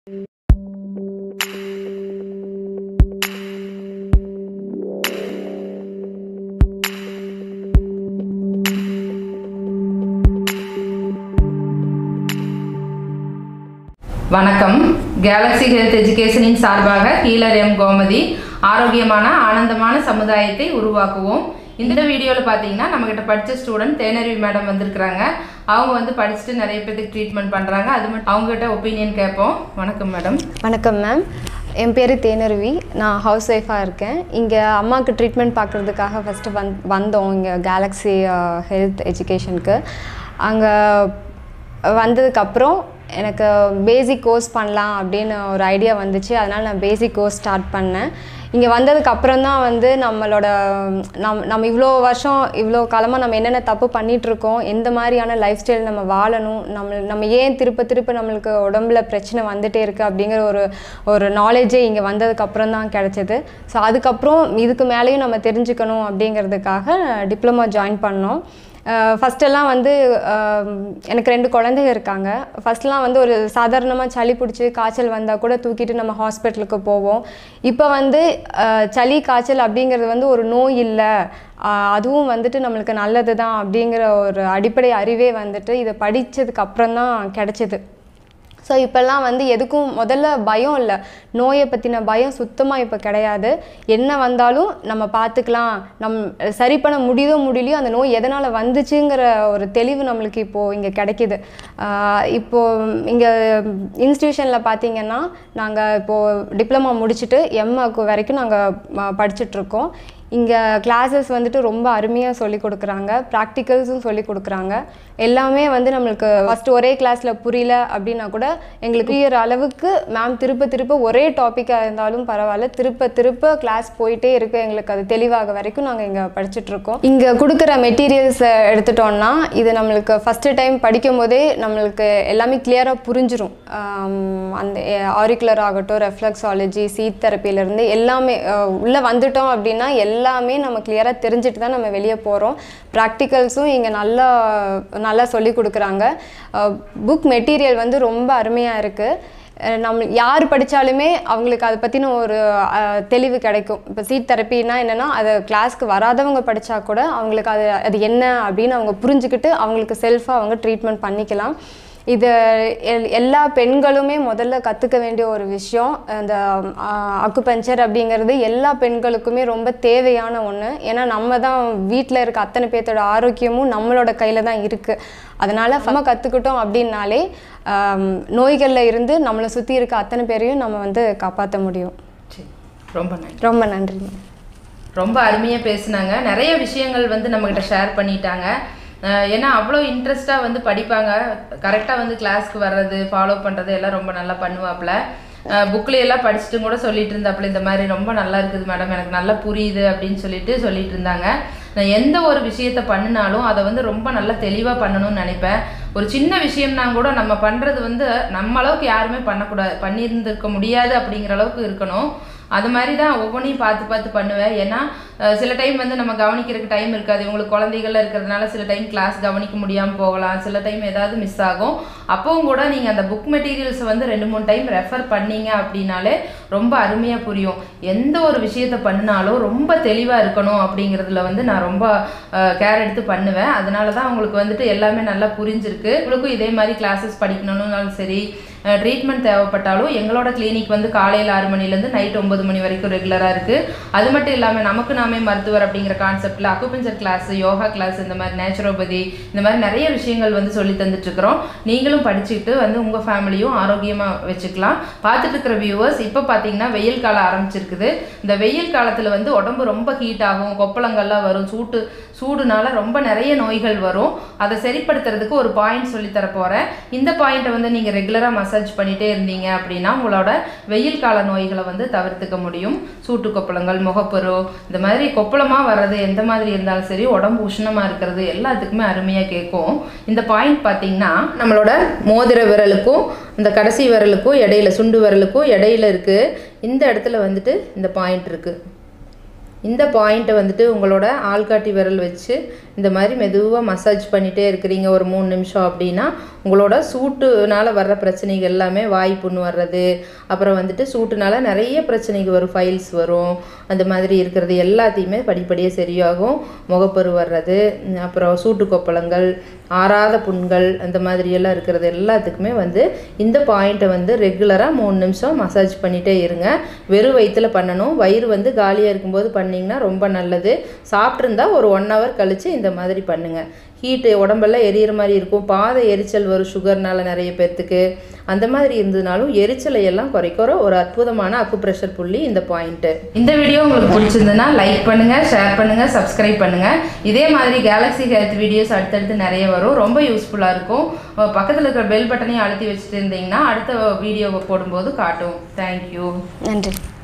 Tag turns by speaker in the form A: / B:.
A: வணக்கம் Galaxy health எஜுகேஷனின் சார்பாக கீழர் M Gomathi ஆரோக்கியமான ஆனந்தமான சமுதாயத்தை உருவாக்குவோம் இந்த வீடியோவில் பார்த்தீங்கன்னா நம்மக்கிட்ட படித்த ஸ்டூடெண்ட் தேனருவி மேடம் வந்திருக்கிறாங்க அவங்க வந்து படிச்சுட்டு நிறைய பேருக்கு ட்ரீட்மெண்ட் பண்ணுறாங்க அது மட்டும் அவங்ககிட்ட ஒப்பீனியன் கேட்போம் வணக்கம் மேடம்
B: வணக்கம் மேம் என் பேர் தேனருவி நான் ஹவுஸ் ஒய்ஃபாக இருக்கேன் இங்கே அம்மாவுக்கு ட்ரீட்மெண்ட் பார்க்குறதுக்காக ஃபஸ்ட்டு வந் வந்தோம் இங்கே கேலக்ஸி ஹெல்த் எஜுகேஷனுக்கு அங்கே வந்ததுக்கப்புறம் எனக்கு பேசிக் கோர்ஸ் பண்ணலாம் அப்படின்னு ஒரு ஐடியா வந்துச்சு அதனால் நான் பேசிக் கோர்ஸ் ஸ்டார்ட் பண்ணேன் இங்கே வந்ததுக்கப்புறம் தான் வந்து நம்மளோட நம் நம்ம இவ்வளோ வருஷம் இவ்வளோ காலமாக நம்ம என்னென்ன தப்பு பண்ணிகிட்ருக்கோம் எந்த மாதிரியான லைஃப் ஸ்டைல் நம்ம வாழணும் நம்ம நம்ம ஏன் திருப்ப திருப்ப நம்மளுக்கு உடம்புல பிரச்சனை வந்துட்டே இருக்குது அப்படிங்கிற ஒரு ஒரு நாலேஜே இங்கே வந்ததுக்கப்புறம் தான் கிடச்சிது ஸோ அதுக்கப்புறம் இதுக்கு மேலேயும் நம்ம தெரிஞ்சுக்கணும் அப்படிங்கிறதுக்காக டிப்ளமா ஜாயின் பண்ணோம் ஃபஸ்ட்டெல்லாம் வந்து அஹ், எனக்கு ரெண்டு குழந்தைங்க இருக்காங்க ஃபஸ்ட்லாம் வந்து ஒரு சாதாரணமாக சளி பிடிச்சி காய்ச்சல் வந்தால் கூட தூக்கிட்டு நம்ம ஹாஸ்பிட்டலுக்கு போவோம் இப்போ வந்து அஹ், சளி காய்ச்சல் அப்படிங்கிறது வந்து ஒரு நோய் இல்லை அஹ், அதுவும் வந்துட்டு நம்மளுக்கு நல்லது தான் அப்படிங்கிற ஒரு அடிப்படை அறிவே வந்துட்டு இதை படித்ததுக்கு அப்புறம் தான் கிடச்சிது ஸோ இப்போல்லாம் வந்து எதுக்கும் முதல்ல பயம் இல்லை நோயை பற்றின பயம் சுத்தமாக இப்போ கிடையாது என்ன வந்தாலும் நம்ம பார்த்துக்கலாம் நம் சரி பண்ண முடியுதோ முடியலையோ அந்த நோய் எதனால் வந்துச்சுங்கிற ஒரு தெளிவு நம்மளுக்கு இப்போது இங்கே கிடைக்கிது ஆஹ் இப்போ இங்கே இன்ஸ்டியூஷனில் பார்த்தீங்கன்னா நாங்கள் இப்போது டிப்ளமா முடிச்சுட்டு எம்மாக்கு வரைக்கும் நாங்கள் படிச்சுட்ருக்கோம் இங்கே கிளாஸஸ் வந்துட்டு ரொம்ப அருமையாக சொல்லி கொடுக்குறாங்க ப்ராக்டிகல்ஸும் சொல்லி கொடுக்குறாங்க எல்லாமே வந்து நம்மளுக்கு ஃபஸ்ட்டு ஒரே கிளாஸில் புரியல அப்படின்னா கூட எங்களுக்கு புரியிற அளவுக்கு மேம் திருப்ப திருப்ப ஒரே டாப்பிக்காக இருந்தாலும் பரவாயில்ல திருப்ப திருப்ப கிளாஸ் போயிட்டே இருக்கு எங்களுக்கு அது தெளிவாக வரைக்கும் நாங்கள் இங்கே படிச்சுட்ருக்கோம் இங்கே கொடுக்குற மெட்டீரியல்ஸ் எடுத்துட்டோம்னா இது நம்மளுக்கு ஃபஸ்ட்டு டைம் படிக்கும் போதே நம்மளுக்கு எல்லாமே கிளியராக புரிஞ்சிரும் ஆம், அந்த ஆரிகுலர் ஆகட்டும் ரெஃப்ளெக்ஸாலஜி சீட் தெரப்பிலேருந்து எல்லாமே உள்ளே வந்துட்டோம் அப்படின்னா எல்லாமே நம்ம கிளியராக தெரிஞ்சுட்டு தான் நம்ம வெளியே போகிறோம் ப்ராக்டிகல்ஸும் இங்கே நல்லா நல்லா சொல்லி கொடுக்குறாங்க புக் மெட்டீரியல் வந்து ரொம்ப அருமையாக இருக்குது நம்ம யார் படித்தாலுமே அவங்களுக்கு அதை பற்றின ஒரு அஹ், தெளிவு கிடைக்கும் இப்போ சீட் தெரப்பின்னா என்னென்னா அதை கிளாஸ்க்கு வராதவங்க படித்தா கூட அவங்களுக்கு அது அது என்ன அப்படின்னு அவங்க புரிஞ்சுக்கிட்டு அவங்களுக்கு செல்ஃபாக அவங்க ட்ரீட்மெண்ட் பண்ணிக்கலாம் இது எல்- எல்லா பெண்களுமே முதல்ல கற்றுக்க வேண்டிய ஒரு விஷயம் அந்த அக்குபஞ்சர் அப்படிங்கிறது எல்லா பெண்களுக்குமே ரொம்ப தேவையான ஒன்று ஏன்னா நம்ம தான் வீட்டில் இருக்க அத்தனை பேர்த்தோட ஆரோக்கியமும் நம்மளோட கையில் தான் இருக்குது அதனால் நம்ம கற்றுக்கிட்டோம் அப்படின்னாலே ஆம், நோய்களில் இருந்து நம்மளை சுற்றி இருக்க அத்தனை பேரையும் நம்ம வந்து காப்பாற்ற முடியும்
A: சரி ரொம்ப நன்றி
B: ரொம்ப நன்றி
A: ரொம்ப அருமையாக பேசுனாங்க நிறைய விஷயங்கள் வந்து நம்மக்கிட்ட ஷேர் பண்ணிட்டாங்க அஹ் ஏன்னா அவ்வளோ இன்ட்ரெஸ்ட்டாக வந்து படிப்பாங்க கரெக்டாக வந்து கிளாஸ்க்கு வர்றது ஃபாலோ பண்ணுறது எல்லாம் ரொம்ப நல்லா பண்ணுவாப்புல புக்கில் எல்லாம் படிச்சுட்டும் கூட சொல்லிட்டு இருந்தாப்புல இந்த மாதிரி ரொம்ப நல்லா இருக்குது மேடம் எனக்கு நல்லா புரியுது அப்படின்னு சொல்லிட்டு சொல்லிட்டு இருந்தாங்க நான் எந்த ஒரு விஷயத்த பண்ணினாலும் அதை வந்து ரொம்ப நல்லா தெளிவாக பண்ணணும்னு நினைப்பேன் ஒரு சின்ன விஷயம்னா கூட நம்ம பண்ணுறது வந்து நம்ம அளவுக்கு யாருமே பண்ணக்கூடாது பண்ணியிருந்திருக்க முடியாது அப்படிங்கிற அளவுக்கு இருக்கணும் அது மாதிரி தான் ஒவ்வொன்றையும் பார்த்து பார்த்து பண்ணுவேன் ஏன்னா அஹ், சில டைம் வந்து நம்ம கவனிக்கிறதுக்கு டைம் இருக்காது இவங்களுக்கு குழந்தைகள் இருக்கிறதுனால சில டைம் கிளாஸ் கவனிக்க முடியாமல் போகலாம் சில டைம் ஏதாவது மிஸ் ஆகும் அப்பவும் கூட நீங்கள் அந்த புக் மெட்டீரியல்ஸை வந்து ரெண்டு மூணு டைம் ரெஃபர் பண்ணீங்க அப்படின்னாலே ரொம்ப அருமையாக புரியும் எந்த ஒரு விஷயத்த பண்ணினாலும் ரொம்ப தெளிவாக இருக்கணும் அப்படிங்கிறதுல வந்து நான் ரொம்ப கேர் எடுத்து பண்ணுவேன் அதனால தான் உங்களுக்கு வந்துட்டு எல்லாமே நல்லா புரிஞ்சிருக்கு உங்களுக்கும் இதே மாதிரி கிளாஸஸ் படிக்கணும்னாலும் சரி ட்ரீட்மெண்ட் தேவைப்பட்டாலும் எங்களோட கிளினிக் வந்து காலையில் ஆறு மணிலேருந்து நைட் ஒன்பது மணி வரைக்கும் ரெகுலராக இருக்குது அது மட்டும் இல்லாமல் நமக்கு நாமே மருத்துவர் அப்படிங்கிற கான்செப்டில் அக்குபஞ்சர் கிளாஸ் யோகா கிளாஸ் இந்த மாதிரி நேச்சுரோபதி இந்த மாதிரி நிறைய விஷயங்கள் வந்து சொல்லி தந்துட்டுருக்குறோம் நீங்களும் படிச்சுக்கிட்டு வந்து உங்கள் ஃபேமிலியும் ஆரோக்கியமாக வச்சுக்கலாம் பார்த்துட்டு இருக்கிற வியூவர்ஸ் இப்போ பார்த்தீங்கன்னா வெயில் காலம் ஆரம்பிச்சிருக்குது இந்த வெயில் காலத்தில் வந்து உடம்பு ரொம்ப ஹீட் ஆகும் கொப்பளங்கள்லாம் வரும் சூட்டு சூடுனால ரொம்ப நிறைய நோய்கள் வரும் அதை சரிப்படுத்துறதுக்கு ஒரு பாயிண்ட் சொல்லி தர போகிறேன் இந்த பாயிண்ட்டை வந்து நீங்கள் ரெகுலராக மசாஜ் பண்ணிகிட்டே இருந்தீங்க அப்படின்னா உங்களோட வெயில் கால நோய்களை வந்து தவிர்த்துக்க முடியும் சூட்டு கொப்பளங்கள் முகப்பரு இந்த மாதிரி கொப்பளமாக வர்றது எந்த மாதிரி இருந்தாலும் சரி உடம்பு உஷ்ணமாக இருக்கிறது எல்லாத்துக்குமே அருமையாக கேட்கும் இந்த பாயிண்ட் பார்த்தீங்கன்னா நம்மளோட மோதிர விரலுக்கும் இந்த கடைசி விரலுக்கும் இடையில சுண்டு விரலுக்கும் இடையில இருக்குது இந்த இடத்துல வந்துட்டு இந்த பாயிண்ட் இருக்குது இந்த பாயிண்ட்டை வந்துட்டு உங்களோட ஆள்காட்டி விரல் வச்சு இந்த மாதிரி மெதுவாக மசாஜ் பண்ணிகிட்டே இருக்கிறீங்க ஒரு மூணு நிமிஷம் அப்படின்னா உங்களோட சூட்டுனால வர்ற பிரச்சனைகள் எல்லாமே வாய் புண்ணு வர்றது அப்புறம் வந்துட்டு சூட்டுனால நிறைய பிரச்சனைகள் வரும் ஃபைல்ஸ் வரும் அந்த மாதிரி இருக்கிறது எல்லாத்தையுமே படிப்படியாக சரியாகும் முகப்பரு வர்றது உம், அப்புறம் சூட்டு கொப்பளங்கள் ஆறாத புண்கள் அந்த மாதிரி எல்லாம் இருக்கிறது எல்லாத்துக்குமே வந்து இந்த பாயிண்ட்டை வந்து ரெகுலராக மூணு நிமிஷம் மசாஜ் பண்ணிகிட்டே இருங்க வெறும் வயிற்றில் பண்ணணும் வயிறு வந்து காலியாக இருக்கும்போது பண்ணிங்கன்னா ரொம்ப நல்லது சாப்பிட்ருந்தா ஒரு ஒன் ஹவர் கழித்து இந்த மாதிரி பண்ணுங்கள் ஹீட்டு உடம்பெல்லாம் எரியிற மாதிரி இருக்கும் பாதை எரிச்சல் வரும் சுகர்னால நிறைய பேர்த்துக்கு அந்த மாதிரி இருந்ததுனாலும் எரிச்சலை எல்லாம் குறைக்கிற ஒரு அற்புதமான அக்குப்ரெஷர் புள்ளி இந்த பாயிண்ட்டு இந்த வீடியோ உங்களுக்கு பிடிச்சிருந்ததுன்னா லைக் பண்ணுங்கள் ஷேர் பண்ணுங்கள் சப்ஸ்கிரைப் பண்ணுங்கள் இதே மாதிரி கேலக்ஸி ஹெல்த் வீடியோஸ் அடுத்தடுத்து நிறைய வரும் ரொம்ப யூஸ்ஃபுல்லாக இருக்கும் பக்கத்தில் இருக்கிற பெல் பட்டனையும் அழுத்தி வச்சுட்டு இருந்தீங்கன்னா அடுத்த வீடியோவை போடும்போது காட்டும் தேங்க்யூ
B: நன்றி